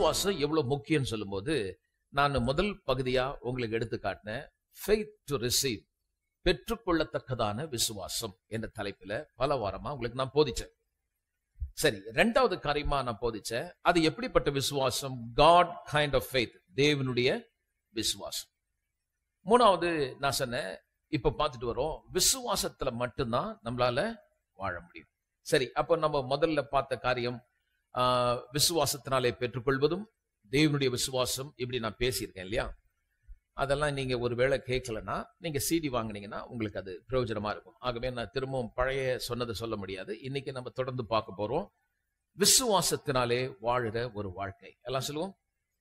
விசுவாசம் எவ்வளவு முக்கியம் சொல்லும்போது நான் முதல் பகுதியா உங்களுக்கு எடுத்து காட்டினேன் faith டு ரிசீவ் பெற்றுக்கொள்ளத்தக்கதான விசுவாசம் என்ற தலைப்பில பல வாரமா உங்களுக்கு நான் போதிச்சேன் சரி ரெண்டாவது காரியமா நான் போதிச்சேன் அது எப்படிப்பட்ட விசுவாசம் காட் கைண்ட் ஆஃப் ஃபெய்த் தேவனுடைய விசுவாசம் மூணாவது நான் சொன்னேன் இப்ப பார்த்துட்டு வரோம் விசுவாசத்துல மட்டும்தான் நம்மளால வாழ முடியும் சரி அப்போ நம்ம முதல்ல பார்த்த காரியம் ஆஹ், விசுவாசத்தினாலே பெற்றுக்கொள்வதும் தேவனுடைய விசுவாசம் இப்படி நான் பேசியிருக்கேன் இல்லையா அதெல்லாம் நீங்க ஒருவேளை கேட்கலன்னா நீங்க சிடி வாங்குனீங்கன்னா உங்களுக்கு அது பிரயோஜனமா இருக்கும் ஆகவே நான் திரும்பவும் பழைய சொன்னதை சொல்ல முடியாது இன்னைக்கு நம்ம தொடர்ந்து பார்க்க போறோம் விசுவாசத்தினாலே வாழுற ஒரு வாழ்க்கை எல்லாம் சொல்லுவோம்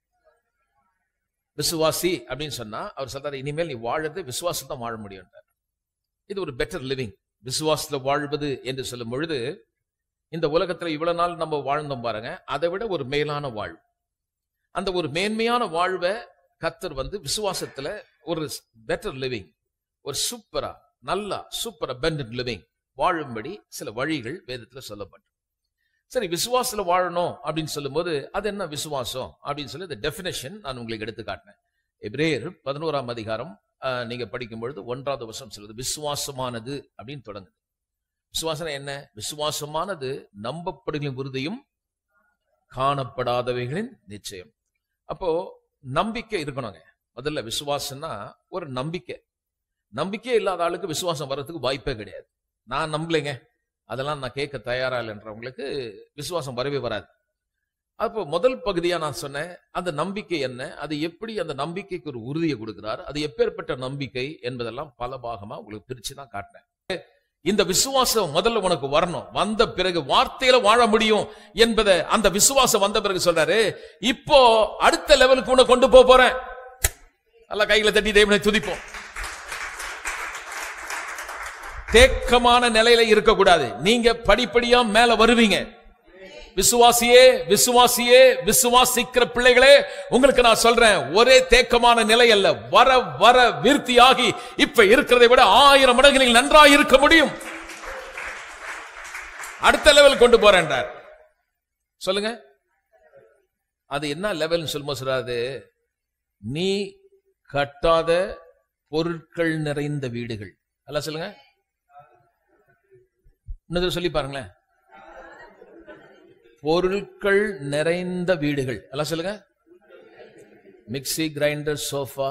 விசுவாசி அப்படின்னு சொன்னா அவர் சொல்றாரு இனிமேல் நீ வாழறது விசுவாசம் தான் வாழ முடியும் இது ஒரு பெட்டர் லிவிங் விசுவாசத்துல வாழ்வது என்று சொல்லும் பொழுது இந்த உலகத்துல இவ்வளவு நாள் நம்ம வாழ்ந்தோம் பாருங்க அதை விட ஒரு மேலான வாழ்வு அந்த ஒரு மேன்மையான வாழ்வை கத்தர் வந்து விசுவாசத்துல ஒரு பெட்டர் லிவிங் ஒரு சூப்பரா நல்லா சூப்பர் அபண்டன்ட் லிவிங் வாழும்படி சில வழிகள் வேதத்துல சொல்லப்பட்டு சரி விசுவாசத்துல வாழணும் அப்படின்னு சொல்லும்போது அது என்ன விசுவாசம் அப்படின்னு சொல்லி இந்த டெஃபினேஷன் நான் உங்களுக்கு எடுத்து காட்டினேன் எபிரேயர் பதினோராம் அதிகாரம் ஆஹ், நீங்க படிக்கும் பொழுது ஒன்றாவது வருஷம் சொல்லுது விசுவாசமானது அப்படின்னு தொடங்குது விசுவாசம் என்ன விசுவாசமானது நம்பப்படுகளின் உறுதியும் காணப்படாதவைகளின் நிச்சயம் அப்போ நம்பிக்கை இருக்கணுங்க முதல்ல விசுவாசம்னா ஒரு நம்பிக்கை நம்பிக்கையே இல்லாத ஆளுக்கு விசுவாசம் வர்றதுக்கு வாய்ப்பே கிடையாது நான் நம்பலைங்க அதெல்லாம் நான் கேட்க தயாரா இல்லைன்றவங்களுக்கு விசுவாசம் வரவே வராது அப்போ முதல் பகுதியா நான் சொன்னேன் அந்த நம்பிக்கை என்ன அது எப்படி அந்த நம்பிக்கைக்கு ஒரு உறுதியை கொடுக்கிறார் அது எப்பேற்பட்ட நம்பிக்கை என்பதெல்லாம் பல பாகமா உங்களுக்கு பிரிச்சு தான் காட்டினேன் இந்த விசுவாசம் முதல்ல உனக்கு வரணும் வந்த பிறகு வார்த்தையில வாழ முடியும் என்பதை அந்த விசுவாசம் வந்த பிறகு சொல்றாரு இப்போ அடுத்த லெவலுக்கு உன்னை கொண்டு போக போறேன் நல்லா கையில தட்டி தேவனை துதிப்போம் தேக்கமான நிலையில இருக்கக்கூடாது நீங்க படிப்படியா மேல வருவீங்க விசுவாசியே விசுவாசியே விசுவாசிக்கிற பிள்ளைகளே உங்களுக்கு நான் சொல்றேன் ஒரே தேக்கமான நிலை அல்ல வர வர விருத்தியாகி இப்ப இருக்கிறதை விட ஆயிரம் மடங்கு நீங்கள் நன்றாக இருக்க முடியும் அடுத்த லெவல் கொண்டு போறேன்றார் சொல்லுங்க அது என்ன லெவல்னு சொல்லும்போது சொல்றாரு நீ கட்டாத பொருட்கள் நிறைந்த வீடுகள் அல்ல சொல்லுங்க இன்னொரு சொல்லி பாருங்களேன் பொருட்கள் நிறைந்த வீடுகள் எல்லாம் சொல்லுங்க மிக்ஸி கிரைண்டர் சோஃபா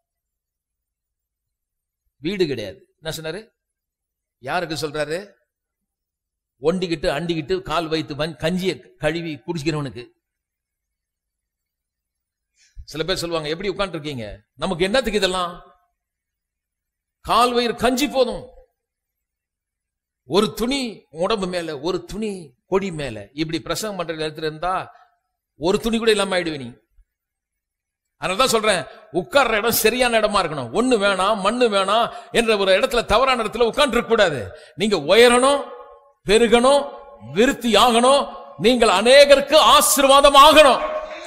வீடு கிடையாது என்ன சொன்னாரு யாருக்கு சொல்றாரு ஒண்டிக்கிட்டு அண்டிக்கிட்டு கால் வைத்து வந் கஞ்சிய கழுவி குடிக்கிறவனுக்கு சில பேர் சொல்லுவாங்க எப்படி உட்கார்ந்து இருக்கீங்க நமக்கு என்னத்துக்கு இதெல்லாம் கால் வயிறு கஞ்சி போதும் ஒரு துணி உடம்பு மேல ஒரு துணி கொடி மேல இப்படி பிரசங்கம் பண்ற இடத்துல இருந்தா ஒரு துணி கூட இல்லாம ஆயிடுவே நீ அதனாலதான் சொல்றேன் உட்கார்ற இடம் சரியான இடமா இருக்கணும் ஒண்ணு வேணாம் மண்ணு வேணாம் என்ற ஒரு இடத்துல தவறான இடத்துல உட்கார்ந்து இருக்க கூடாது நீங்க உயரணும் பெருகணும் விருத்தி ஆகணும் நீங்கள் அநேகருக்கு ஆசீர்வாதம் ஆகணும்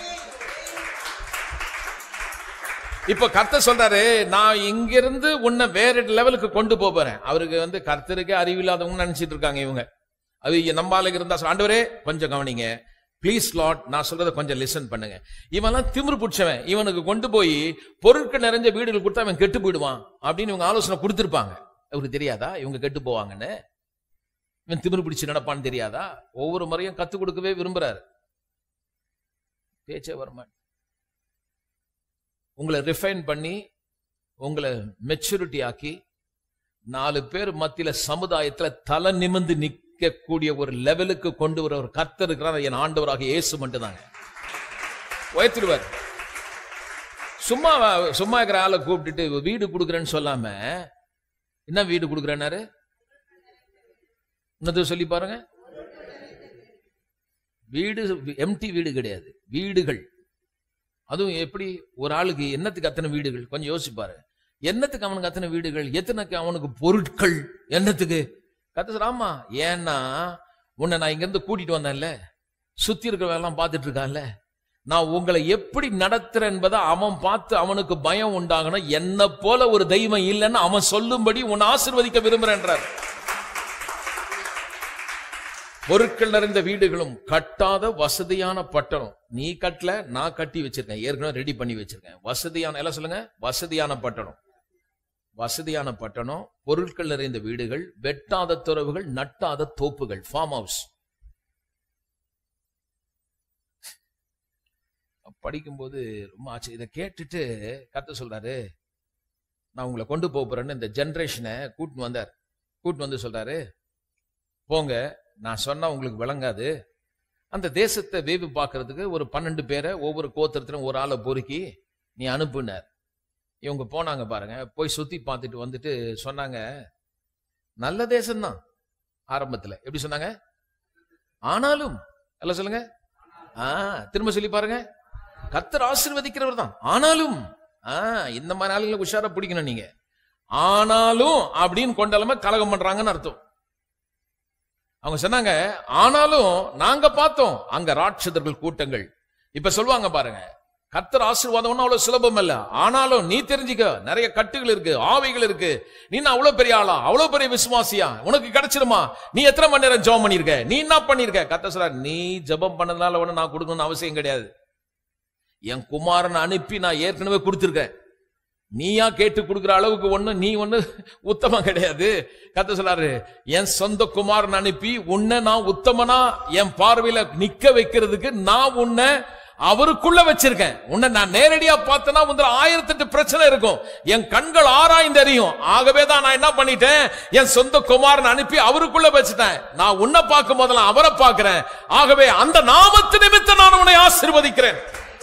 இப்ப கர்த்தர் சொல்றாரு நான் இங்கிருந்து உன்னை வேற லெவலுக்கு கொண்டு போப் போறேன் அவருக்கு வந்து கர்த்தருக்கே அறிவில்லாதவங்க நினைச்சிட்டு இருக்காங்க இவங்க அது நம்ம ஆளுங்க இருந்தா சொல்ல, ஆண்டவரே கொஞ்சம் கவனிங்க ப்ளீஸ் லாட் நான் சொல்றதை கொஞ்சம் லிசன் பண்ணுங்க இவன்லாம் திமிரு பிடிச்சவன் இவனுக்கு கொண்டு போய் பொருட்கள் நிறைஞ்ச வீடுகள் கொடுத்தா அவன் கெட்டு போயிடுவான் அப்படின்னு இவங்க ஆலோசனை கொடுத்திருப்பாங்க அவருக்கு தெரியாதா இவங்க கெட்டு போவாங்கன்னு இவன் திமிரு பிடிச்சு நடப்பான்னு தெரியாதா ஒவ்வொரு முறையும் கத்து கொடுக்கவே விரும்புறாரு பேச்சே வரமாட்டேன் உங்களை ரிஃபைன் பண்ணி உங்களை மெச்சூரிட்டி ஆக்கி நாலு பேர் மத்தியில சமுதாயத்துல தலை நிமிந்து நிற்கக்கூடிய ஒரு லெவலுக்கு கொண்டு வர ஒரு கர்த்தர் இருக்கிறார் என் ஆண்டவராக இயேசு மட்டும்தாங்க உயர்த்திடுவார் சும்மா சும்மா இருக்கிற ஆளை கூப்பிட்டுட்டு வீடு கொடுக்குறேன்னு சொல்லாம என்ன வீடு கொடுக்குறேன்னாரு இன்னது சொல்லி பாருங்க வீடு எம்டி வீடு கிடையாது வீடுகள் அதுவும் எப்படி ஒரு ஆளுக்கு என்னத்துக்கு அத்தனை வீடுகள் கொஞ்சம் யோசிப்பாரு என்னத்துக்கு அவனுக்கு அத்தனை வீடுகள் எத்தனைக்கு அவனுக்கு பொருட்கள் என்னத்துக்கு கத்த ஆமா ஏன்னா உன்னை நான் இங்க இருந்து கூட்டிட்டு வந்தேன்ல சுத்தி இருக்கிறவெல்லாம் பார்த்துட்டு இருக்கான்ல நான் உங்களை எப்படி நடத்துறேன் என்பதை அவன் பார்த்து அவனுக்கு பயம் உண்டாகணும் என்ன போல ஒரு தெய்வம் இல்லைன்னு அவன் சொல்லும்படி உன்னை ஆசிர்வதிக்க விரும்புறேன்றார் பொருட்கள் நிறைந்த வீடுகளும் கட்டாத வசதியான பட்டணம் நீ கட்டல நான் கட்டி வச்சிருக்கேன் ஏற்கனவே ரெடி பண்ணி வச்சிருக்கேன் வசதியான எல்லாம் சொல்லுங்க வசதியான பட்டணம் வசதியான பட்டணம் பொருட்கள் நிறைந்த வீடுகள் வெட்டாத துறவுகள் நட்டாத தோப்புகள் ஃபார்ம் ஹவுஸ் படிக்கும்போது ரொம்ப ஆச்சு இதை கேட்டுட்டு கத்த சொல்றாரு நான் உங்களை கொண்டு போக போறேன்னு இந்த ஜெனரேஷனை கூட்டின்னு வந்தார் கூட்டின்னு வந்து சொல்றாரு போங்க நான் சொன்னா உங்களுக்கு விளங்காது அந்த தேசத்தை வேவு பார்க்கறதுக்கு ஒரு பன்னெண்டு பேரை ஒவ்வொரு கோத்திரத்திலும் ஒரு ஆளை பொறுக்கி நீ அனுப்புனார் இவங்க போனாங்க பாருங்க போய் சுத்தி பார்த்துட்டு வந்துட்டு சொன்னாங்க நல்ல தேசம்தான் ஆரம்பத்துல எப்படி சொன்னாங்க ஆனாலும் எல்லாம் சொல்லுங்க ஆ திரும்ப சொல்லி பாருங்க கத்தர் ஆசீர்வதிக்கிறவர் தான் ஆனாலும் ஆ இந்த மாதிரி ஆளுங்களை உஷாரா பிடிக்கணும் நீங்க ஆனாலும் அப்படின்னு கொண்டாலுமே கலகம் பண்றாங்கன்னு அர்த்தம் அவங்க சொன்னாங்க ஆனாலும் நாங்க பார்த்தோம் அங்க ராட்சதர்கள் கூட்டங்கள் இப்ப சொல்லுவாங்க பாருங்க கத்தர் ஆசீர்வாதம் ஒண்ணும் அவ்வளவு சுலபம் இல்ல ஆனாலும் நீ தெரிஞ்சுக்க நிறைய கட்டுகள் இருக்கு ஆவைகள் இருக்கு நீ என்ன அவ்வளவு பெரிய ஆளா அவ்வளவு பெரிய விசுவாசியா உனக்கு கிடைச்சிருமா நீ எத்தனை மணி நேரம் ஜெபம் பண்ணிருக்க நீ என்ன பண்ணிருக்க கத்த சொல்ற நீ ஜெபம் பண்ணதுனால ஒண்ணு நான் கொடுக்கணும்னு அவசியம் கிடையாது என் குமாரனை அனுப்பி நான் ஏற்கனவே கொடுத்துருக்கேன் நீயா கேட்டு கொடுக்குற அளவுக்கு ஒண்ணு நீ ஒண்ணு உத்தமம் கிடையாது கத்த சொல்லாரு என் சொந்த குமாரன் அனுப்பி உன்னை நான் உத்தமனா என் பார்வையில நிக்க வைக்கிறதுக்கு நான் உன்னை அவருக்குள்ள வச்சிருக்கேன் உன்னை நான் நேரடியா பார்த்தனா வந்து ஆயிரத்தெட்டு பிரச்சனை இருக்கும் என் கண்கள் ஆராய்ந்து அறியும் ஆகவே தான் நான் என்ன பண்ணிட்டேன் என் சொந்த குமாரன் அனுப்பி அவருக்குள்ள வச்சுட்டேன் நான் உன்னை பார்க்கும் போதெல்லாம் அவரை பார்க்கிறேன் ஆகவே அந்த நாமத்து நிமித்தம் நான் உன்னை ஆசீர்வதிக்கிறேன்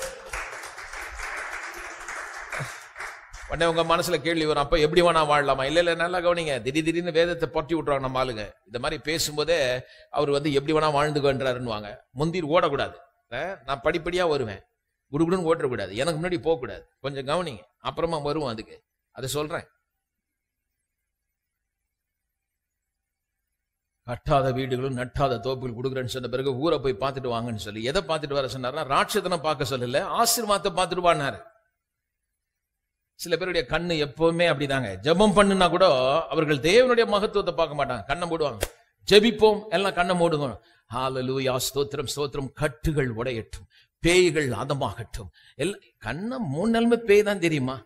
உடனே உங்க மனசுல கேள்வி வரும் அப்ப எப்படி வேணா வாழலாமா இல்ல இல்ல நல்லா கவனிங்க திடீர் திடீர்னு வேதத்தை பொட்டி விட்டுறாங்க நம்ம ஆளுங்க இந்த மாதிரி பேசும்போதே அவர் வந்து எப்படி வேணா வாழ்ந்துக்கன்றாருன்னு முந்திர் ஓடக்கூடாது அஹ், நான் படிப்படியா வருவேன் குடுகுடுன்னு ஓட்டக்கூடாது எனக்கு முன்னாடி போகக்கூடாது கொஞ்சம் கவனிங்க அப்புறமா வருவோம் அதுக்கு அதை சொல்றேன் கட்டாத வீடுகளும் நட்டாத தோப்புகள் கொடுக்குறேன்னு சொன்ன பிறகு ஊரை போய் பார்த்துட்டு வாங்கன்னு சொல்லி எதை பார்த்துட்டு வர சொன்னார்னா ராட்சதனை பார்க்க சொல்லல ஆசீர்வாதத்தை பார்த்துட்டு வானாரு சில பேருடைய கண்ணு எப்பவுமே அப்படிதாங்க ஜெபம் பண்ணுனா கூட அவர்கள் தேவனுடைய மகத்துவத்தை பார்க்க மாட்டாங்க கண்ணை மூடுவாங்க ஜெபிப்போம் எல்லாம் கண்ணை மூடுங்க ஹalleluya ஸ்தோத்திரம் ஸ்தோத்திரம் கட்டுகள் உடையட்டும் பேய்கள் அதமாகட்டும் எல்லாம் கண்ணை மூணு நாளுமே பேய் தான் தெரியுமா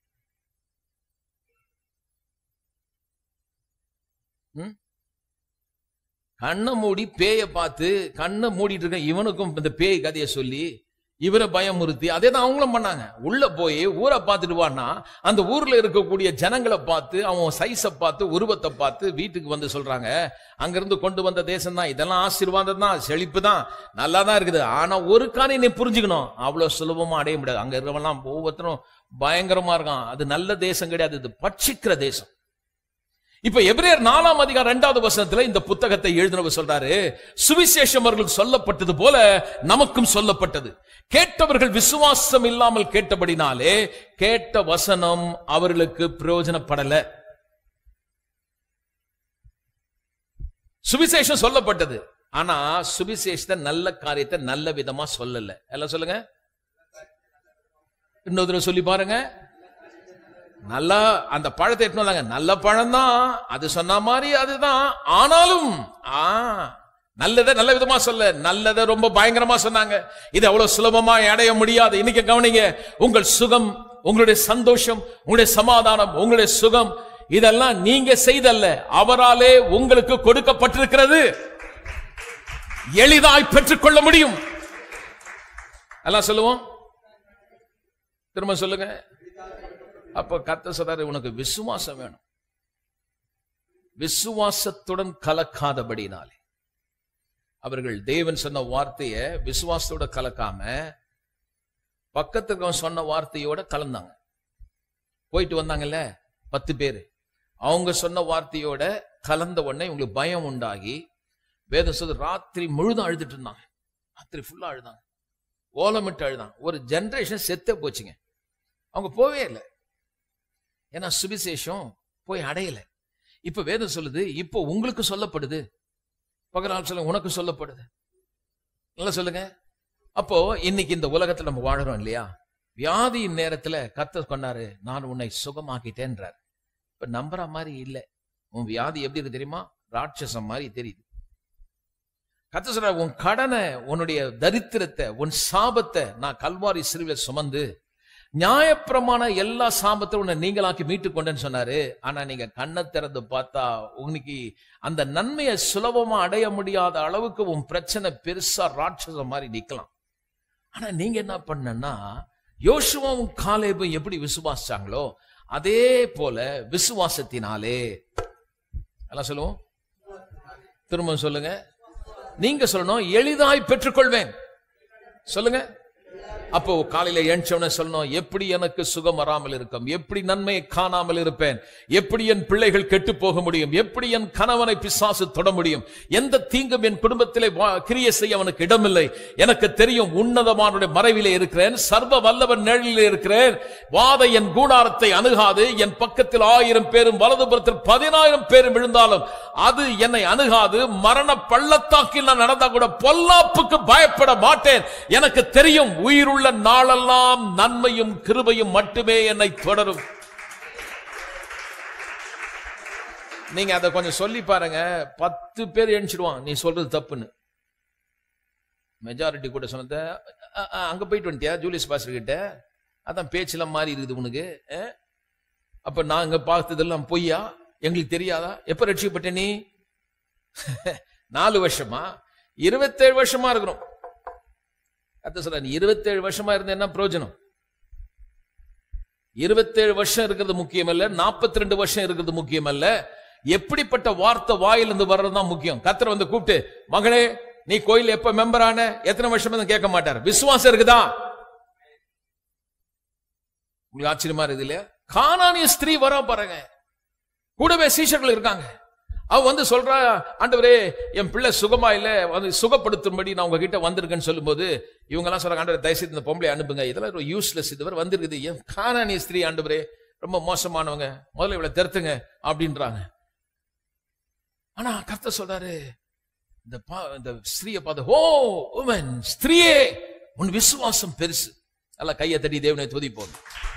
ம்? கண்ணை மூடி பேயை பார்த்து கண்ணை மூடிட்டு இருக்க இவனுக்கும் இந்த பேய் கதையை சொல்லி இவரை பயமுறுத்தி அதே தான் அவங்களும் பண்ணாங்க உள்ள போய் ஊரை பார்த்துட்டு வான்னா அந்த ஊர்ல இருக்கக்கூடிய ஜனங்களை பார்த்து அவன் சைஸை பார்த்து உருவத்தை பார்த்து வீட்டுக்கு வந்து சொல்றாங்க அங்கிருந்து கொண்டு வந்த தேசம் தான் இதெல்லாம் ஆசீர்வாதம் தான் செழிப்பு தான் நல்லா தான் இருக்குது ஆனா ஒரு காரியம் நீ புரிஞ்சுக்கணும் அவ்வளவு சுலபமா அடைய முடியாது அங்க இருக்கிறவெல்லாம் ஒவ்வொருத்தரும் பயங்கரமா இருக்கான் அது நல்ல தேசம் கிடையாது இது பட்சிக்கிற தேசம் இப்ப எபிரேயர் நாலாம் அதிகாரம் இரண்டாவது வசனத்துல இந்த புத்தகத்தை எழுதினவர் சொல்றாரு சுவிசேஷம் அவர்களுக்கு சொல்லப்பட்டது போல நமக்கும் சொல்லப்பட்டது கேட்டவர்கள் விசுவாசம் இல்லாமல் கேட்டபடினாலே கேட்ட வசனம் அவர்களுக்கு பிரயோஜனப்படல சுவிசேஷம் சொல்லப்பட்டது ஆனா சுவிசேஷத்தை நல்ல காரியத்தை நல்ல விதமா சொல்லல எல்லாம் சொல்லுங்க இன்னொரு தடவை சொல்லி பாருங்க நல்லா அந்த பழத்தை எட்டுன்னு வந்தாங்க நல்ல பழம் தான் அது சொன்ன மாதிரி அதுதான் ஆனாலும் ஆ நல்லதை நல்ல விதமா சொல்ல நல்லதை ரொம்ப பயங்கரமா சொன்னாங்க இது அவ்வளவு சுலபமா அடைய முடியாது இன்னைக்கு கவனிங்க உங்கள் சுகம் உங்களுடைய சந்தோஷம் உங்களுடைய சமாதானம் உங்களுடைய சுகம் இதெல்லாம் நீங்க செய்தல்ல அவராலே உங்களுக்கு கொடுக்கப்பட்டிருக்கிறது எளிதாய் பெற்றுக்கொள்ள முடியும் எல்லாம் சொல்லுவோம் திரும்ப சொல்லுங்க அப்ப கத்த சொல்றாரு உனக்கு விசுவாசம் வேணும் விசுவாசத்துடன் கலக்காதபடினாலே அவர்கள் தேவன் சொன்ன வார்த்தைய விசுவாசத்தோட கலக்காம பக்கத்துக்கு அவன் சொன்ன வார்த்தையோட கலந்தாங்க போயிட்டு வந்தாங்கல்ல பத்து பேரு அவங்க சொன்ன வார்த்தையோட கலந்த உடனே இவங்களுக்கு பயம் உண்டாகி வேதம் சொல்லு ராத்திரி முழுதும் அழுதுட்டு இருந்தாங்க ராத்திரி ஃபுல்லா அழுதாங்க ஓலமிட்டு அழுதாங்க ஒரு ஜெனரேஷன் செத்தே போச்சுங்க அவங்க போவே இல்லை ஏன்னா சுவிசேஷம் போய் அடையல இப்ப வேதம் சொல்லுது இப்போ உங்களுக்கு சொல்லப்படுது பகலால் சொல்லுங்க உனக்கு சொல்லப்படுது நல்லா சொல்லுங்க அப்போ இன்னைக்கு இந்த உலகத்துல நம்ம வாழறோம் இல்லையா வியாதியின் நேரத்துல கத்த கொண்டாரு நான் உன்னை சுகமாக்கிட்டேன்றார் இப்ப நம்புற மாதிரி இல்ல உன் வியாதி எப்படி இருக்கு தெரியுமா ராட்சசம் மாதிரி தெரியுது கத்த சொல்ற உன் கடனை உன்னுடைய தரித்திரத்தை உன் சாபத்தை நான் கல்வாரி சிறுவில சுமந்து நியாயப்பிரமான எல்லா சாபத்தை உன்னை நீங்களாக்கி மீட்டு கொண்டேன்னு சொன்னாரு ஆனா நீங்க கண்ணை திறந்து பார்த்தா உனக்கு அந்த நன்மையை சுலபமா அடைய முடியாத அளவுக்கு உன் பிரச்சனை பெருசா ராட்சச மாதிரி நிக்கலாம் ஆனா நீங்க என்ன பண்ணனா யோசுவாவும் காலேபும் எப்படி விசுவாசிச்சாங்களோ அதே போல விசுவாசத்தினாலே எல்லாம் சொல்லுவோம் திரும்ப சொல்லுங்க நீங்க சொல்லணும் எளிதாய் பெற்றுக்கொள்வேன் சொல்லுங்க அப்போ காலையில எழுந்தவன சொல்லணும் எப்படி எனக்கு சுகம் வராமல் இருக்கும் எப்படி நன்மையை காணாமல் இருப்பேன் எப்படி என் பிள்ளைகள் கெட்டு போக முடியும் எப்படி என் கணவனை பிசாசு தொட முடியும் எந்த தீங்கும் என் குடும்பத்திலே வா- கிரிய செய்ய அவனுக்கு இடமில்லை எனக்கு தெரியும் உன்னதமானுடைய மறைவிலே இருக்கிறேன் சர்வ வல்லவன் நிழலிலே இருக்கிறேன் வாதை என் கூடாரத்தை அணுகாது என் பக்கத்தில் ஆயிரம் பேரும் வலதுபுறத்தில் பதினாயிரம் பேரும் விழுந்தாலும் அது என்னை அணுகாது மரண பள்ளத்தாக்கில் நான் நடந்தா கூட பொல்லாப்புக்கு பயப்பட மாட்டேன் எனக்கு தெரியும் உயிருள்ள நாளெல்லாம் நன்மையும் கிருபையும் மட்டுமே என்னை தொடரும் நீங்க அதை கொஞ்சம் சொல்லி பாருங்க பத்து பேர் எணிச்சிடுவான் நீ சொல்றது தப்புன்னு மெஜாரிட்டி கூட சொன்னத அ, அ, அங்க போயிட்டு வந்துட்டியா ஜூலியஸ் பாஸ்டர் கிட்ட அதான் பேச்செல்லாம் மாறி இருக்குது உனக்கு அஹ்? அப்ப நான் இங்க பார்த்ததெல்லாம் பொய்யா எங்களுக்கு தெரியாதா எப்ப ரட்சிக்கப்பட்ட நீ நாலு வருஷமா இருபத்தேழு வருஷமா இருக்கிறோம் அத்த சொல்ற நீ இருபத்தேழு வருஷமா இருந்த என்ன பிரயோஜனம் இருபத்தேழு வருஷம் இருக்கிறது முக்கியம் அல்ல நாற்பத்தி ரெண்டு வருஷம் இருக்கிறது முக்கியம் அல்ல எப்படிப்பட்ட வார்த்தை வாயிலிருந்து வர்றதுதான் முக்கியம் கத்தர் வந்து கூப்பிட்டு மகளே நீ கோயில் எப்ப மெம்பர் ஆன எத்தனை வருஷம் கேட்க மாட்டார் விசுவாசம் இருக்குதா உங்களுக்கு ஆச்சரியமா இருக்குது இல்லையா கானானிய ஸ்திரீ வரா பாருங்க கூடவே சீஷர்கள் இருக்காங்க அவ வந்து சொல்றா ஆண்டவரே என் பிள்ளை சுகமா இல்ல வந்து சுகப்படுத்தும்படி நான் உங்ககிட்ட வந்திருக்கேன்னு சொல்லும்போது இவங்க எல்லாம் சொல்றாங்க ஆண்டவரே தயவுசெய்து இந்த பொம்பளை அனுப்புங்க இதெல்லாம் ஒரு யூஸ்லெஸ் இதுவரை வந்திருக்குது என் காணானிய ஸ்திரீ ஆண்டவரே ரொம்ப மோசமானவங்க முதல்ல இவளை திருத்துங்க அப்படின்றாங்க ஆனா கர்த்தர் சொல்றாரு இந்த பா- இந்த ஸ்திரீயை பார்த்து ஓ உமன் ஸ்திரீயே உன் விசுவாசம் பெருசு நல்லா கையை தட்டி தேவனை துதிப்போம்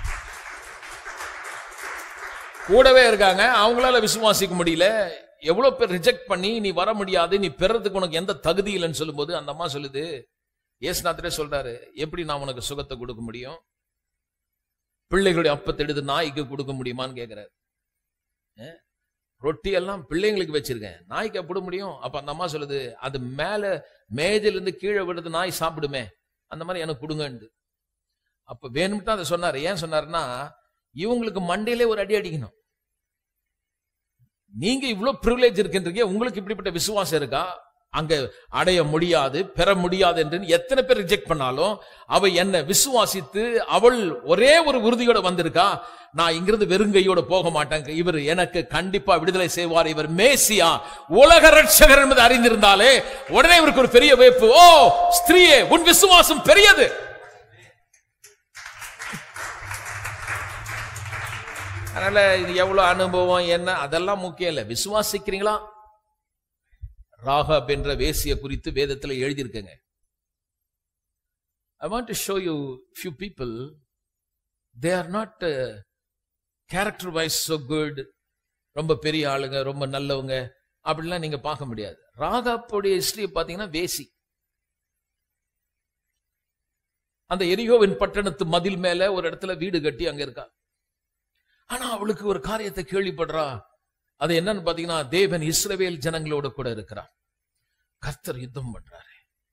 கூடவே இருக்காங்க அவங்களால விசுவாசிக்க முடியல எவ்வளவு பேர் ரிஜெக்ட் பண்ணி நீ வர முடியாது நீ பெறதுக்கு உனக்கு எந்த தகுதி இல்லைன்னு சொல்லும்போது அந்த அம்மா சொல்லுது ஏசுநாதரே சொல்றாரு எப்படி நான் உனக்கு சுகத்தை கொடுக்க முடியும் பிள்ளைகளுடைய அப்பத்தை எடுத்து நாய்க்கு கொடுக்க முடியுமான்னு கேக்குறாரு அஹ்? ரொட்டி எல்லாம் பிள்ளைங்களுக்கு வச்சிருக்கேன் நாய்க்கு எப்படி முடியும் அப்ப அந்த அம்மா சொல்லுது அது மேல மேஜையில இருந்து கீழே விடுறது நாய் சாப்பிடுமே அந்த மாதிரி எனக்கு கொடுங்கன்னு அப்ப வேணும்ட்டு தான் அதை சொன்னாரு ஏன் சொன்னாருன்னா இவங்களுக்கு மண்டையிலே ஒரு அடி அடிக்கணும் நீங்க இவ்வளவு ப்ரிவிலேஜ் இருக்கின்றீங்க உங்களுக்கு இப்படிப்பட்ட விசுவாசம் இருக்கா அங்க அடைய முடியாது பெற முடியாது என்று எத்தனை பேர் ரிஜெக்ட் பண்ணாலும் அவ என்ன விசுவாசித்து அவள் ஒரே ஒரு உறுதியோட வந்திருக்கா நான் இங்கிருந்து வெறுங்கையோட போக மாட்டேன் இவர் எனக்கு கண்டிப்பா விடுதலை செய்வார் இவர் மேசியா உலக ரட்சகர் என்பது அறிந்திருந்தாலே உடனே இவருக்கு ஒரு பெரிய வேப்பு ஓ ஸ்திரீயே உன் விசுவாசம் பெரியது அதனால இது எவ்வளவு அனுபவம் என்ன அதெல்லாம் முக்கியம் இல்லை விசுவாசிக்கிறீங்களா ராகப் என்ற வேசிய குறித்து வேதத்துல எழுதியிருக்கங்க I want to show you few people they are not character wise so good ரொம்ப பெரிய ஆளுங்க ரொம்ப நல்லவங்க அப்படிலாம் நீங்க பார்க்க முடியாது ராகாப்புடைய ஹிஸ்டரி பார்த்தீங்கன்னா வேசி அந்த எரியோவின் பட்டணத்து மதில் மேல ஒரு இடத்துல வீடு கட்டி அங்க இருக்கா ஆனா அவளுக்கு ஒரு காரியத்தை கேள்விப்படுறா அது என்னன்னு பாத்தீங்கன்னா தேவன் இஸ்ரவேல் ஜனங்களோட கூட இருக்கிறார் கர்த்தர் யுத்தம் பண்றாரு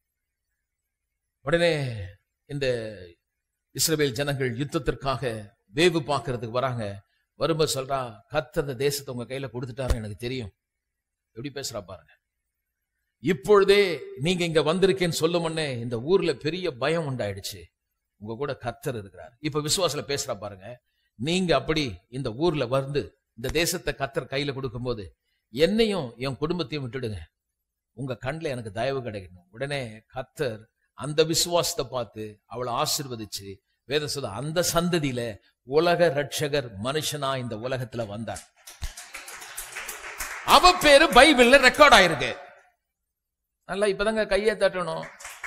உடனே இந்த இஸ்ரவேல் ஜனங்கள் யுத்தத்திற்காக வேவு பார்க்கறதுக்கு வராங்க வரும்போது சொல்றா கர்த்தர் இந்த தேசத்தை உங்க கையில கொடுத்துட்டாரு எனக்கு தெரியும் எப்படி பேசுறா பாருங்க இப்பொழுதே நீங்க இங்க வந்திருக்கேன்னு சொல்லும் முன்னே இந்த ஊர்ல பெரிய பயம் உண்டாயிடுச்சு உங்க கூட கர்த்தர் இருக்கிறார் இப்ப விசுவாசல பேசுறா பாருங்க நீங்க அப்படி இந்த ஊர்ல வந்து இந்த தேசத்தை கத்தர் கையில கொடுக்கும்போது என்னையும் என் குடும்பத்தையும் விட்டுடுங்க உங்க கண்ணில் எனக்கு தயவு கிடைக்கணும் உடனே கத்தர் அந்த விசுவாசத்தை பார்த்து அவளை ஆசிர்வதிச்சு வேத சொல்ல அந்த சந்ததியில உலக ரட்சகர் மனுஷனா இந்த உலகத்துல வந்தார் அவ பேரு பைபிள்ல ரெக்கார்ட் ஆயிருக்கு நல்லா இப்பதாங்க கையை தட்டணும்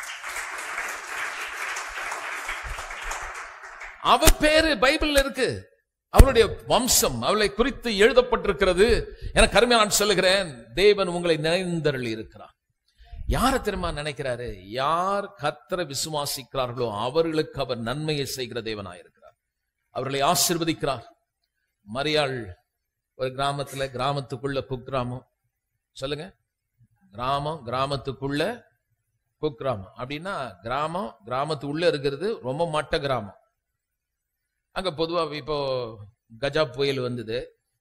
அவ பேரு பைபிள்ல இருக்கு அவளுடைய வம்சம் அவளை குறித்து எழுதப்பட்டிருக்கிறது என கருமையான நான் சொல்லுகிறேன் தேவன் உங்களை நினைந்தருளி இருக்கிறார் யாரை தெரியுமா நினைக்கிறாரு யார் கத்தரை விசுவாசிக்கிறார்களோ அவர்களுக்கு அவர் நன்மையை செய்கிற தேவனாயிருக்கிறார் அவர்களை ஆசிர்வதிக்கிறார் மரியாள் ஒரு கிராமத்துல கிராமத்துக்குள்ள குக்கிராமம் சொல்லுங்க கிராமம் கிராமத்துக்குள்ள குக்கிராமம் அப்படின்னா கிராமம் கிராமத்து உள்ள இருக்கிறது ரொம்ப மட்ட கிராமம் அங்க பொதுவா இப்போ கஜா புயல் வந்தது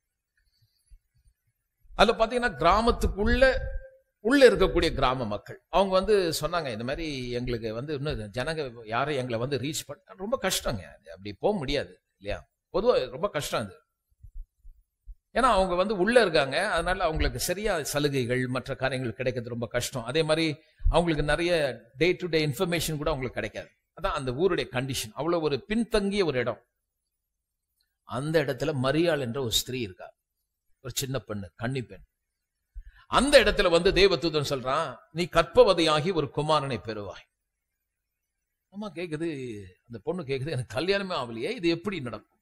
அதுல பாத்தீங்கன்னா கிராமத்துக்குள்ள உள்ள இருக்கக்கூடிய கிராம மக்கள் அவங்க வந்து சொன்னாங்க இந்த மாதிரி எங்களுக்கு வந்து இன்னும் ஜனங்க யாரும் எங்களை வந்து ரீச் பண்ண ரொம்ப கஷ்டங்க அது அப்படி போக முடியாது இல்லையா பொதுவா ரொம்ப கஷ்டம் அது ஏன்னா அவங்க வந்து உள்ள இருக்காங்க அதனால அவங்களுக்கு சரியா சலுகைகள் மற்ற காரியங்கள் கிடைக்கிறது ரொம்ப கஷ்டம் அதே மாதிரி அவங்களுக்கு நிறைய டே டு டே இன்ஃபர்மேஷன் கூட அவங்களுக்கு கிடைக்காது அதான் அந்த ஊருடைய கண்டிஷன் அவ்வளவு ஒரு பின்தங்கிய ஒரு இடம் அந்த இடத்துல மரியாள் என்ற ஒரு ஸ்திரீ இருக்கா ஒரு சின்ன பெண்ணு கன்னி பெண் அந்த இடத்துல வந்து தேவதூதன் சொல்றான் நீ கற்பவதையாகி ஒரு குமாரனை பெறுவாய் அம்மா கேக்குது அந்த பொண்ணு கேக்குது எனக்கு கல்யாணமே ஆகலையே இது எப்படி நடக்கும்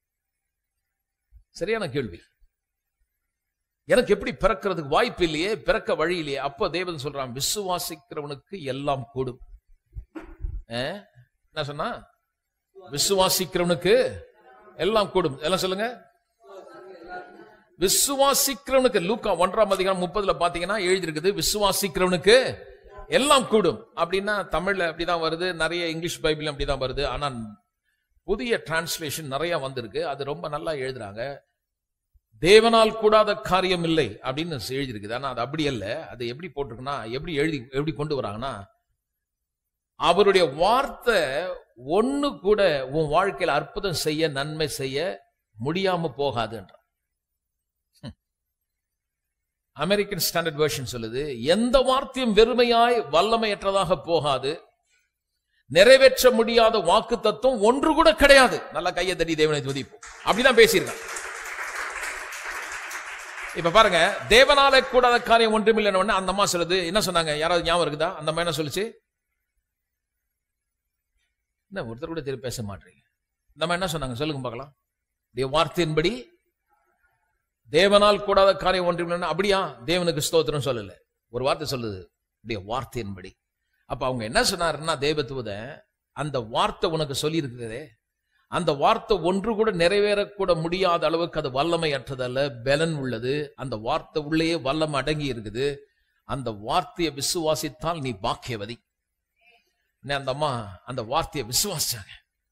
சரியான கேள்வி எனக்கு எப்படி பிறக்கிறதுக்கு வாய்ப்பு இல்லையே பிறக்க வழி இல்லையே அப்ப தேவன் சொல்றான் விசுவாசிக்கிறவனுக்கு எல்லாம் கூடும் ஆ? என்ன சொன்னா விசுவாசிக்கிறவனுக்கு எல்லாம் கூடும் எல்லாம் சொல்லுங்க விசுவாசிக்கிறவனுக்கு லூக்கா ஒன்றாம் அதிகாரம் முப்பதுல பாத்தீங்கன்னா எழுதியிருக்குது விசுவாசிக்கிறவனுக்கு எல்லாம் கூடும் அப்படின்னா தமிழ்ல அப்படிதான் வருது நிறைய இங்கிலீஷ் பைபிள் அப்படிதான் வருது ஆனா புதிய டிரான்ஸ்லேஷன் நிறைய வந்திருக்கு அது ரொம்ப நல்லா எழுதுறாங்க தேவனால் கூடாத காரியம் இல்லை அப்படின்னு எழுதியிருக்குது ஆனா அது அப்படி அல்ல அது எப்படி போட்டிருக்குன்னா எப்படி எழுதி எப்படி கொண்டு வராங்கன்னா அவருடைய வார்த்தை ஒண்ணு கூட உன் வாழ்க்கையில அற்புதம் செய்ய நன்மை செய்ய முடியாம போகாதுன்ற அமெரிக்கன் ஸ்டாண்டர்ட் வெர்ஷன் சொல்லுது எந்த வார்த்தையும் வெறுமையாய் வல்லமையற்றதாக போகாது நிறைவேற்ற முடியாத வாக்கு தத்துவம் ஒன்று கூட கிடையாது நல்லா கையை தட்டி தேவனை துதிப்போம் அப்படிதான் பேசியிருக்கான் இப்ப பாருங்க தேவனால கூடாத காரியம் ஒன்றுமில்லைன்னு உடனே அந்த அம்மா சொல்லுது என்ன சொன்னாங்க யாராவது ஞாபகம் இருக்குதா அந்த அம்மா என்ன சொல்லுச்சு என்ன ஒருத்தர் கூட திருப்பி பேச மாட்டீங்க இந்த அம்மா என்ன சொன்னாங்க சொல்லுங்க பார்க்கலாம் தேவ வார்த்தையின்படி தேவனால் கூடாத காரியம் ஒன்றுமில்லைன்னா அப்படியா தேவனுக்கு ஸ்தோத்திரம் சொல்லல ஒரு வார்த்தை சொல்லுது அப்படியே வார்த்தையின்படி அப்ப அவங்க என்ன சொன்னாருன்னா தேவத்துவதன் அந்த வார்த்தை உனக்கு சொல்லி இருக்குதே அந்த வார்த்தை ஒன்று கூட நிறைவேறக்கூட முடியாத அளவுக்கு அது வல்லமை அற்றதல்ல பலன் உள்ளது அந்த வார்த்தை உள்ளேயே வல்லமை அடங்கி இருக்குது அந்த வார்த்தையை விசுவாசித்தால் நீ பாக்கியவதி உடனே அந்த அம்மா அந்த வார்த்தையை விசுவாசிச்சாங்க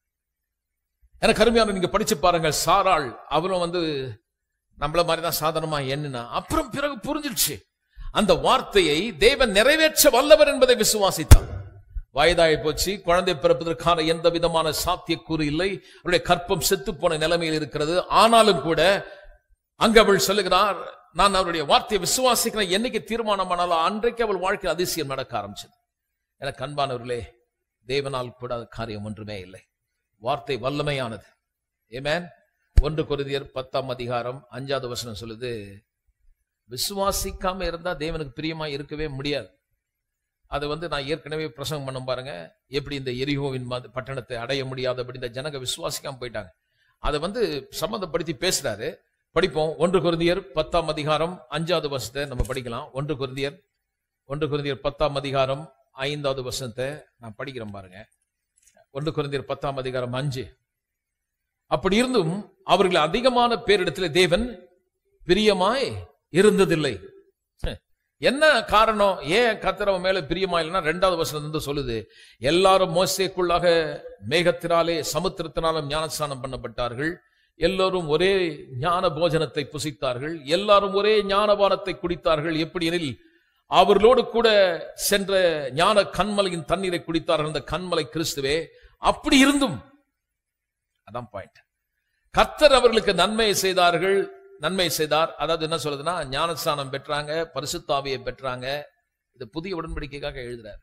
எனக்கு அருமையான நீங்க படிச்சு பாருங்க சாராள் அவரும் வந்து நம்மள மாதிரி தான் சாதாரணமா எண்ணினா அப்புறம் பிறகு புரிஞ்சிடுச்சு அந்த வார்த்தையை தேவன் நிறைவேற்ற வல்லவர் என்பதை விசுவாசித்தார் வயதாகி போச்சு குழந்தை பிறப்பதற்கான எந்த விதமான சாத்தியக்கூறு இல்லை அவருடைய கற்பம் செத்து போன நிலைமையில் இருக்கிறது ஆனாலும் கூட அங்க அவள் சொல்லுகிறார் நான் அவருடைய வார்த்தையை விசுவாசிக்கிறேன் என்னைக்கு தீர்மானமானாலும் அன்றைக்கு அவள் வாழ்க்கையில் அதிசயம் நடக்க ஆரம்பிச்சது எனக்கு அன்பானவர்களே தேவனால் கூடாத காரியம் ஒன்றுமே இல்லை வார்த்தை வல்லமையானது ஏமேன் ஒன்று கொரிந்தியர் பத்தாம் அதிகாரம் அஞ்சாவது வசனம் சொல்லுது விசுவாசிக்காம இருந்தா தேவனுக்கு பிரியமா இருக்கவே முடியாது அது வந்து நான் ஏற்கனவே பிரசங்கம் பண்ண பாருங்க எப்படி இந்த எரிகோவின் மத- பட்டணத்தை அடைய முடியாதபடி இந்த ஜனங்க விசுவாசிக்காம போயிட்டாங்க அதை வந்து சம்மந்தப்படுத்தி பேசுறாரு படிப்போம் ஒன்று குருந்தியர் பத்தாம் அதிகாரம் அஞ்சாவது வசனத்தை நம்ம படிக்கலாம் ஒன்று குருந்தியர் ஒன்று குருந்தியர் பத்தாம் அதிகாரம் ஐந்தாவது வசனத்தை நான் படிக்கிறேன் பாருங்க ஒன்று குருந்தியர் பத்தாம் அதிகாரம் அஞ்சு அப்படி இருந்தும் அவர்கள் அதிகமான பேரிடத்துல தேவன் பிரியமாய் இருந்ததில்லை ஹம். என்ன காரணம் ஏன் கத்திரவ மேல பிரியமா இல்லைன்னா ரெண்டாவது வசனம் வந்து சொல்லுது எல்லாரும் மோசேக்குள்ளாக மேகத்தினாலே சமுத்திரத்தினாலும் ஞானஸ்நானம் பண்ணப்பட்டார்கள் எல்லோரும் ஒரே ஞான போஜனத்தை புசித்தார்கள் எல்லாரும் ஒரே ஞானபானத்தை குடித்தார்கள் எப்படி எனில் அவர்களோடு கூட சென்ற ஞான கண்மலையின் தண்ணீரை குடித்தார்கள் அந்த கண்மலை கிறிஸ்துவே அப்படி இருந்தும் அதான் பாயிண்ட் கர்த்தர் அவர்களுக்கு நன்மை செய்தார்கள் நன்மை செய்தார் அதாவது என்ன சொல்லுதுன்னா ஞானஸ்தானம் பெற்றாங்க பரிசுத்தாவியை பெற்றாங்க இது புதிய உடன்படிக்கைக்காக எழுதுறார்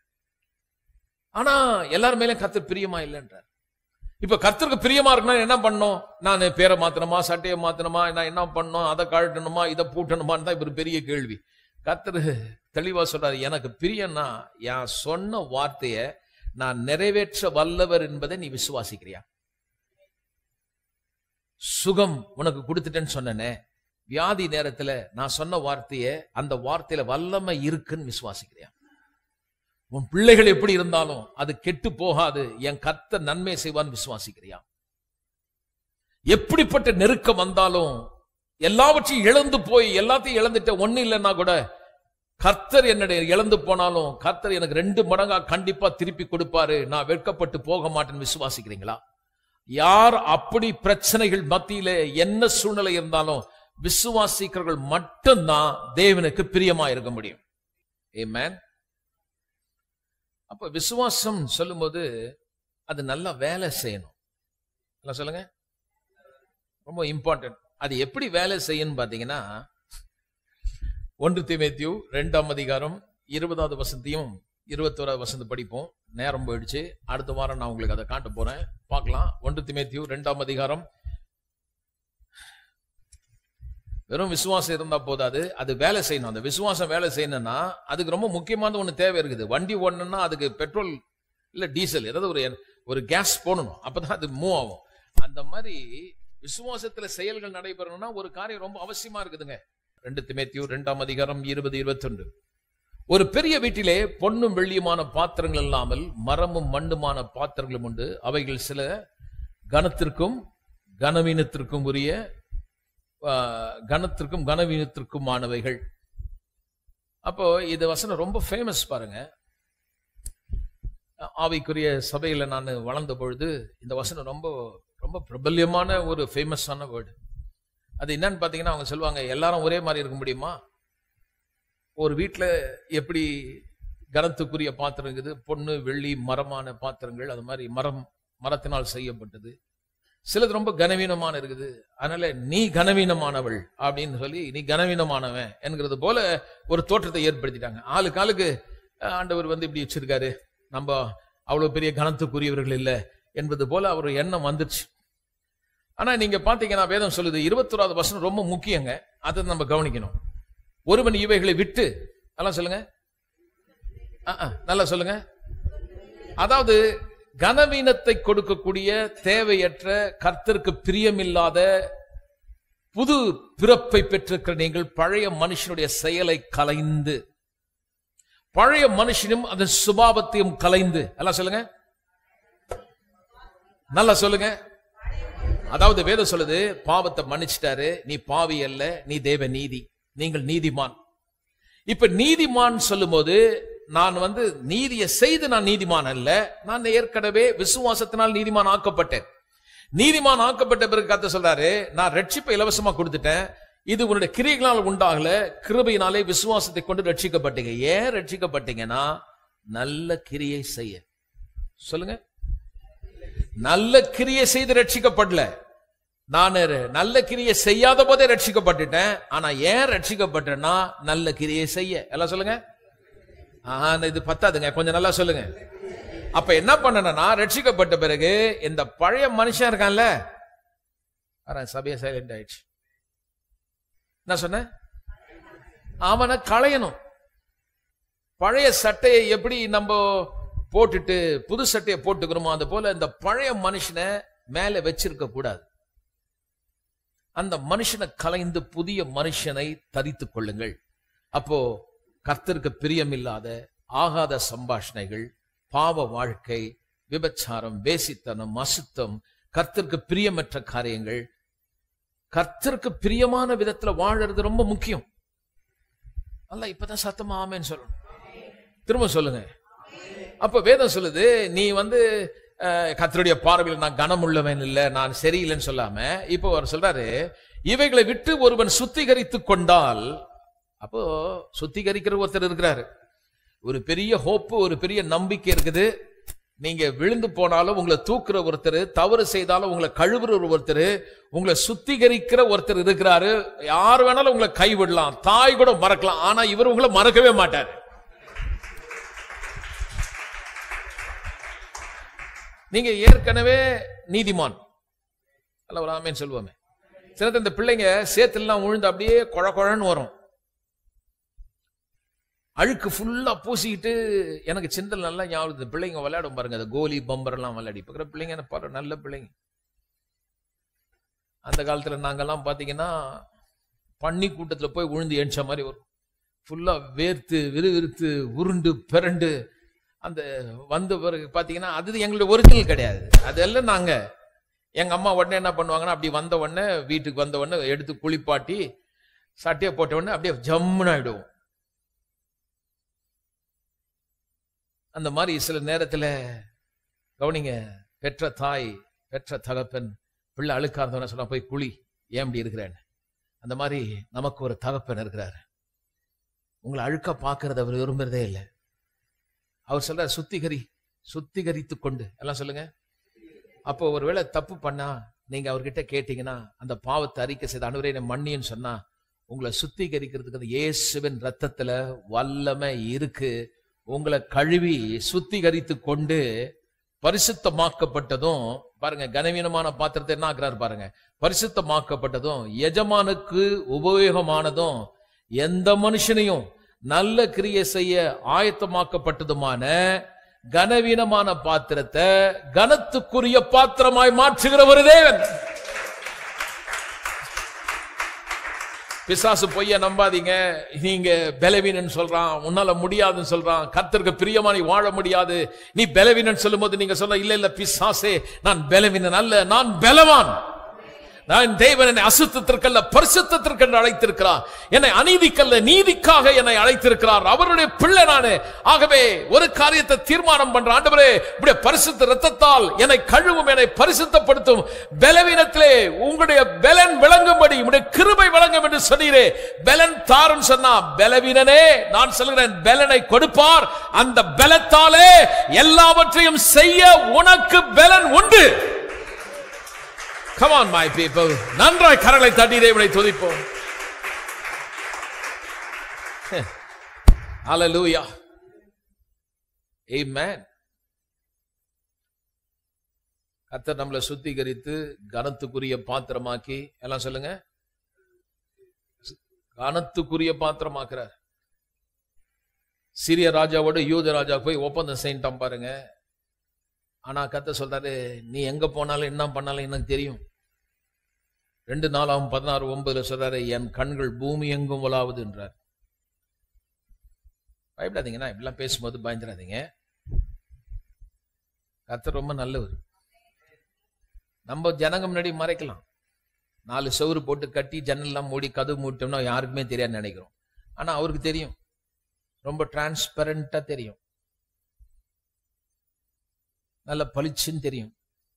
ஆனா எல்லார் மேலயும் கர்த்தர் பிரியமா இல்லைன்றார் இப்ப கர்த்தருக்கு பிரியமா இருக்கணும் என்ன பண்ணணும் நான் பேரை மாத்தணுமா சட்டையை மாத்தணுமா நான் என்ன பண்ணணும் அதை கழட்டணுமா இதை பூட்டணுமான்னு தான் இவர் பெரிய கேள்வி கர்த்தர் தெளிவா சொல்றாரு எனக்கு பிரியம்னா என் சொன்ன வார்த்தையை நான் நிறைவேற்ற வல்லவர் என்பதை நீ விசுவாசிக்கிறியா சுகம் உனக்கு கொடுத்துட்டேன்னு சொன்னனே வியாதி நேரத்துல நான் சொன்ன வார்த்தைய அந்த வார்த்தையில வல்லமை இருக்குன்னு விசுவாசிக்கிறியா உன் பிள்ளைகள் எப்படி இருந்தாலும் அது கெட்டு போகாது என் கர்த்தர் நன்மை செய்வான்னு விசுவாசிக்கிறியா எப்படிப்பட்ட நெருக்கம் வந்தாலும் எல்லாவற்றையும் இழந்து போய் எல்லாத்தையும் இழந்துட்ட ஒண்ணு இல்லைன்னா கூட கர்த்தர் என்னுடைய இழந்து போனாலும் கர்த்தர் எனக்கு ரெண்டு மடங்கா கண்டிப்பா திருப்பி கொடுப்பாரு நான் வெட்கப்பட்டு போக மாட்டேன்னு விசுவாசிக்கிறீங்களா யார் அப்படி பிரச்சனைகள் மத்தியிலே என்ன சூழ்நிலை இருந்தாலும் விசுவாசிக்கிறவர்கள் மட்டும்தான் தேவனுக்கு பிரியமா இருக்க முடியும் Amen. அப்ப விசுவாசம் சொல்லும்போது அது நல்லா வேலை செய்யணும் நல்லா சொல்லுங்க ரொம்ப இம்பார்ட்டன்ட் அது எப்படி வேலை செய்யணும் பாத்தீங்கன்னா ஒன்று திமேத்தியூ ரெண்டாம் அதிகாரம் இருபதாவது வசந்தையும் இருபத்தோராவது வசந்த படிப்போம் நேரம் போயிடுச்சு அடுத்த வாரம் நான் உங்களுக்கு அதை காட்ட போறேன் பார்க்கலாம் ஒன்று திமேத்தியூ ரெண்டாம் அதிகாரம் வெறும் விசுவாசம் இருந்தா போதாது அது வேலை செய்யணும் அந்த விசுவாசம் வேலை செய்யணும்னா அதுக்கு ரொம்ப முக்கியமான ஒண்ணு தேவை இருக்குது வண்டி ஓடணும்னா அதுக்கு பெட்ரோல் இல்ல டீசல் ஏதாவது ஒரு ஒரு கேஸ் போடணும் அப்பதான் அது மூவ் ஆகும் அந்த மாதிரி விசுவாசத்துல செயல்கள் நடைபெறணும்னா ஒரு காரியம் ரொம்ப அவசியமா இருக்குதுங்க ரெண்டு திமேத்தியூ ரெண்டாம் அதிகாரம் இருபது இருபத்தொன்று ஒரு பெரிய வீட்டிலே பொன்னும் வெள்ளியுமான பாத்திரங்கள் இல்லாமல் மரமும் மண்ணுமான பாத்திரங்களும் உண்டு அவைகள் சில கனத்திற்கும் கனவீனத்திற்கும் உரிய ஆ, கனத்திற்கும் கனவீனத்திற்குமானவைகள் அப்போ இது வசனம் ரொம்ப ஃபேமஸ் பாருங்க ஆவிக்குரிய சபையில நான் வளர்ந்த பொழுது இந்த வசனம் ரொம்ப ரொம்ப பிரபல்யமான ஒரு ஃபேமஸான வேர்டு அது என்னன்னு பாத்தீங்கன்னா அவங்க சொல்லுவாங்க எல்லாரும் ஒரே மாதிரி இருக்க முடியுமா ஒரு வீட்டில் எப்படி கனத்துக்குரிய பாத்திரம் இருக்குது பொண்ணு வெள்ளி மரமான பாத்திரங்கள் அது மாதிரி மரம் மரத்தினால் செய்யப்பட்டது சிலது ரொம்ப கனவீனமான இருக்குது அதனால நீ கனவீனமானவள் அப்படின்னு சொல்லி நீ கனவீனமானவன் என்கிறது போல ஒரு தோற்றத்தை ஏற்படுத்திட்டாங்க ஆளுக்கு ஆளுக்கு அஹ், ஆண்டவர் வந்து இப்படி வச்சிருக்காரு நம்ம அவ்வளவு பெரிய கனத்துக்குரியவர்கள் இல்லை என்பது போல அவர் எண்ணம் வந்துருச்சு ஆனா நீங்க பாத்தீங்கன்னா வேதம் சொல்லுது இருபத்தோராவது வசனம் ரொம்ப முக்கியங்க அதை நம்ம கவனிக்கணும் ஒருவன் இவைகளை விட்டு நல்லா சொல்லுங்க அஹ், அஹ், நல்லா சொல்லுங்க அதாவது கனவீனத்தை கொடுக்கக்கூடிய தேவையற்ற கர்த்தருக்கு பிரியமில்லாத புது பிறப்பை பெற்றிருக்கிற நீங்கள் பழைய மனுஷனுடைய செயலை கலைந்து பழைய மனுஷனும் அதன் சுபாவத்தையும் கலைந்து எல்லாம் சொல்லுங்க நல்லா சொல்லுங்க அதாவது வேதம் சொல்லுது பாவத்தை மன்னிச்சிட்டாரு நீ பாவி அல்ல நீ தேவ நீதி நீங்கள் நீதிமான் இப்ப நீதிமான் சொல்லும்போது நான் வந்து நீதியை செய்து நான் நீதிமான் அல்ல நான் ஏற்கனவே விசுவாசத்தினால் நீதிமான் ஆக்கப்பட்டேன் நீதிமான் ஆக்கப்பட்ட பிறகு கத்த சொல்றாரு நான் ரட்சிப்பை இலவசமா கொடுத்துட்டேன் இது உன்னுடைய கிரியைகளால் உண்டாகல கிருபையினாலே விசுவாசத்தை கொண்டு ரட்சிக்கப்பட்டீங்க ஏன் ரட்சிக்கப்பட்டீங்கன்னா நல்ல கிரியை செய்ய சொல்லுங்க நல்ல கிரியை செய்து ரட்சிக்கப்படல நான் நல்ல கிரியை செய்யாத போதே ரட்சிக்கப்பட்டுட்டேன் ஆனா ஏன் ரட்சிக்கப்பட்டேன்னா நல்ல கிரியை செய்ய எல்லாம் சொல்லுங்க ஆஹா இது பத்தாதுங்க கொஞ்சம் நல்லா சொல்லுங்க அப்ப என்ன பண்ணனா ரட்சிக்கப்பட்ட பிறகு இந்த பழைய மனுஷன் இருக்கான்ல அட, சபையை சைலண்ட் ஆயிடுச்சு என்ன சொன்ன அவனை களையணும் பழைய சட்டையை எப்படி நம்ம போட்டுட்டு புது சட்டையை போட்டுக்கிறோமோ அது போல இந்த பழைய மனுஷனை மேல வச்சிருக்க கூடாது அந்த மனுஷனை கலைந்து புதிய மனுஷனை தரித்துக் கொள்ளுங்கள் அப்போ கர்த்தருக்கு பிரியமில்லாத ஆகாத சம்பாஷணைகள் பாவ வாழ்க்கை விபச்சாரம் வேசித்தனம் அசுத்தம் கர்த்தருக்கு பிரியமற்ற காரியங்கள் கர்த்தருக்கு பிரியமான விதத்துல வாழறது ரொம்ப முக்கியம் அல்ல இப்பதான் சத்தமா ஆமேன்னு சொல்லணும் திரும்ப சொல்லுங்க அப்ப வேதம் சொல்லுது நீ வந்து அஹ், கர்த்தருடைய பார்வையில் நான் கனமுள்ளவன் இல்ல நான் சரியில்லைன்னு சொல்லாம இப்போ அவர் சொல்றாரு இவைகளை விட்டு ஒருவன் சுத்திகரித்து கொண்டால் அப்போ சுத்திகரிக்கிற ஒருத்தர் இருக்கிறாரு ஒரு பெரிய ஹோப்பு ஒரு பெரிய நம்பிக்கை இருக்குது நீங்க விழுந்து போனாலும் உங்களை தூக்குற ஒருத்தர் தவறு செய்தாலும் உங்களை கழுவுற ஒருத்தர் உங்களை சுத்திகரிக்கிற ஒருத்தர் இருக்கிறாரு யார் வேணாலும் உங்களை கைவிடலாம் தாய் கூட மறக்கலாம் ஆனா இவர் உங்களை மறக்கவே மாட்டார் நீங்க ஏற்கனவே நீதிமான் அல்ல ஒரு ஆமேன்னு சொல்லுவோமே சில இந்த பிள்ளைங்க சேத்துலாம் விழுந்து அப்படியே குழ குழன்னு வரும் அழுக்கு ஃபுல்லா பூசிக்கிட்டு எனக்கு சிந்தல் நல்லா ஞாபகம் இந்த பிள்ளைங்க விளையாடும் பாருங்க அந்த கோலி பம்பர் எல்லாம் விளையாடி இப்ப இருக்கிற பிள்ளைங்க என்ன பாரு நல்ல பிள்ளைங்க அந்த காலத்துல நாங்கெல்லாம் பாத்தீங்கன்னா பன்னி கூட்டத்துல போய் விழுந்து எண்ச மாதிரி வரும் ஃபுல்லா வேர்த்து விறுவிறுத்து உருண்டு பிறண்டு அந்த வந்த பிறகு பாத்தீங்கன்னா அது எங்களுடைய ஒரிஜினல் கிடையாது அதெல்லாம் நாங்க எங்க அம்மா உடனே என்ன பண்ணுவாங்கன்னா அப்படி வந்த உடனே வீட்டுக்கு வந்த உடனே எடுத்து குளிப்பாட்டி சட்டையை போட்ட உடனே அப்படியே ஜம்முன்னு ஆயிடுவோம் அந்த மாதிரி சில நேரத்துல கவனிங்க பெற்ற தாய் பெற்ற தகப்பன் பிள்ளை அழுக்கா இருந்தவன சொன்னா போய் குழி ஏன் இப்படி இருக்கிறேன்னு அந்த மாதிரி நமக்கு ஒரு தகப்பன் இருக்கிறாரு உங்களை அழுக்கா பார்க்கறத அவர் விரும்புறதே இல்லை அவர் சொல்ற சுத்திகரி சுத்திகரித்து கொண்டு எல்லாம் சொல்லுங்க அப்போ ஒருவேளை தப்பு பண்ணா நீங்க அவர்கிட்ட கேட்டீங்கன்னா அந்த பாவத்தை அறிக்கை செய்த அனுவரை மன்னின்னு சொன்னா உங்களை சுத்திகரிக்கிறதுக்கு அந்த இயேசுவின் ரத்தத்துல வல்லமை இருக்கு உங்களை கழுவி சுத்திகரித்து கொண்டு பரிசுத்தமாக்கப்பட்டதும் பாருங்க கனவீனமான பாத்திரத்தை என்ன ஆக்குறாரு பாருங்க பரிசுத்தமாக்கப்பட்டதும் எஜமானுக்கு உபயோகமானதும் எந்த மனுஷனையும் நல்ல கிரியை செய்ய ஆயத்தமாக்கப்பட்டதுமான கனவீனமான பாத்திரத்தை கனத்துக்குரிய பாத்திரமாய் மாற்றுகிற ஒரு தேவன் பிசாசு பொய்ய நம்பாதீங்க நீங்க பலவீனன் சொல்றான் உன்னால முடியாதுன்னு சொல்றான் கர்த்தருக்கு பிரியமா நீ வாழ முடியாது நீ பலவீனன் சொல்லும்போது நீங்க சொல்ல இல்ல இல்ல பிசாசே நான் பலவீனன் அல்ல நான் பலவான் நான் தேவன் என்னை அசுத்தத்திற்கல்ல பரிசுத்திற்கு அழைத்திருக்கிறார் என்னை அநீதிக்கல்ல நீதிக்காக என்னை அழைத்திருக்கிறார் அவருடைய பிள்ளை நானு ஆகவே ஒரு காரியத்தை தீர்மானம் பண்ற ஆண்டவரே இப்படி பரிசுத்த ரத்தத்தால் என்னை கழுவும் என்னை பரிசுத்தப்படுத்தும் பலவீனத்திலே உங்களுடைய பலன் விளங்கும்படி உங்களுடைய கிருபை விளங்கும் என்று சொன்னீரே பலன் தாரும் சொன்னா பலவீனனே நான் சொல்கிறேன் பலனை கொடுப்பார் அந்த பலத்தாலே எல்லாவற்றையும் செய்ய உனக்கு பலன் உண்டு Come on, my people. நன்றாய் கரங்களை தட்டி தேவனை துதிப்போம் Hallelujah. Amen. கர்த்தர் நம்மளை சுத்திகரித்து கனத்துக்குரிய பாத்திரமாக்கி எல்லாம் சொல்லுங்க கனத்துக்குரிய பாத்திரமாக்குறார் சிறிய ராஜாவோட யூத ராஜா போய் ஒப்பந்தம் செய்யிட்டான் பாருங்க ஆனா கத்த சொல்றாரு நீ எங்க போனாலும் என்ன பண்ணாலும் எனக்கு தெரியும் ரெண்டு நாளாகும் பதினாறு ஒன்பதுல சொல்றாரு என் கண்கள் பூமி எங்கும் உலாவுது என்றார் பயப்படாதீங்கண்ணா இப்படிலாம் பேசும்போது பயந்துடாதீங்க கத்தர் ரொம்ப நல்லவர் நம்ம ஜனங்க முன்னாடி மறைக்கலாம் நாலு செவுரு போட்டு கட்டி ஜன்னல்லாம் மூடி கதவு மூட்டோம்னா யாருக்குமே தெரியாது நினைக்கிறோம் ஆனா அவருக்கு தெரியும் ரொம்ப டிரான்ஸ்பரண்டா தெரியும் நல்ல பளிச்சுன்னு தெரியும்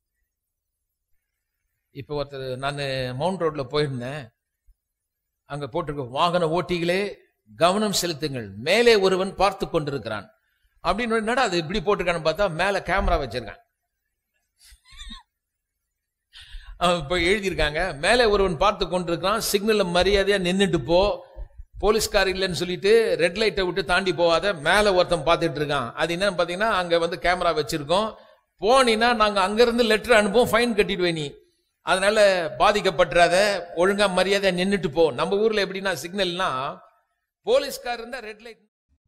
இப்போ ஒருத்தர் நான் மவுண்ட் ரோட்ல போயிருந்தேன் அங்க போட்டிருக்க வாகன ஓட்டிகளே கவனம் செலுத்துங்கள் மேலே ஒருவன் பார்த்து கொண்டிருக்கிறான் அப்படின்னு என்னடா அது இப்படி போட்டிருக்கான்னு பார்த்தா மேல கேமரா வச்சிருக்கான் அவன் இப்போ எழுதியிருக்காங்க மேலே ஒருவன் பார்த்து கொண்டிருக்கிறான் சிக்னல்ல மரியாதையா நின்னுட்டு போ போலீஸ்கார் இல்லைன்னு சொல்லிட்டு ரெட் லைட்டை விட்டு தாண்டி போகாத மேல ஒருத்தன் பார்த்துட்டு இருக்கான் அது என்னன்னு பாத்தீங்கன்னா அங்க வந்து கேமரா வச்சிருக்கோம் போனீங்கன்னா நாங்க அங்கிருந்து லெட்டர் அனுப்புவோம் ஃபைன் கட்டிடுவே நீ அதனால பாதிக்கப்பட்டுறாத ஒழுங்கா மரியாதை நின்னுட்டு போ நம்ம ஊர்ல எப்படின்னா சிக்னல்னா போலீஸ்கார் இருந்தா ரெட் லைட்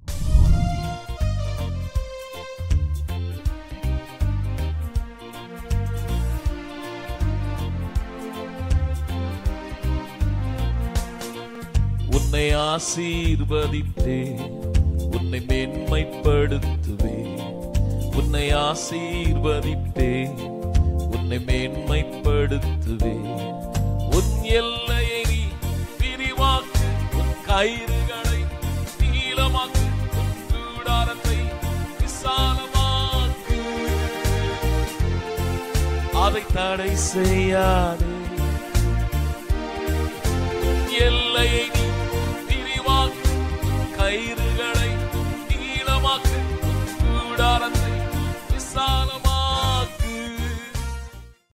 உன்னை ஆசீர்வதித்தே உன்னை மேன்மைப்படுத்துவே உன்னை ஆசீர்வதித்தே உன்னை மேன்மைப்படுத்துவே உன் எல்லையை நீ விரிவாக்கு உன் கயிறுகளை நீளமாக்கு உன் கூடாரத்தை விசாலமாக்கு அதை தடை செய்யாதே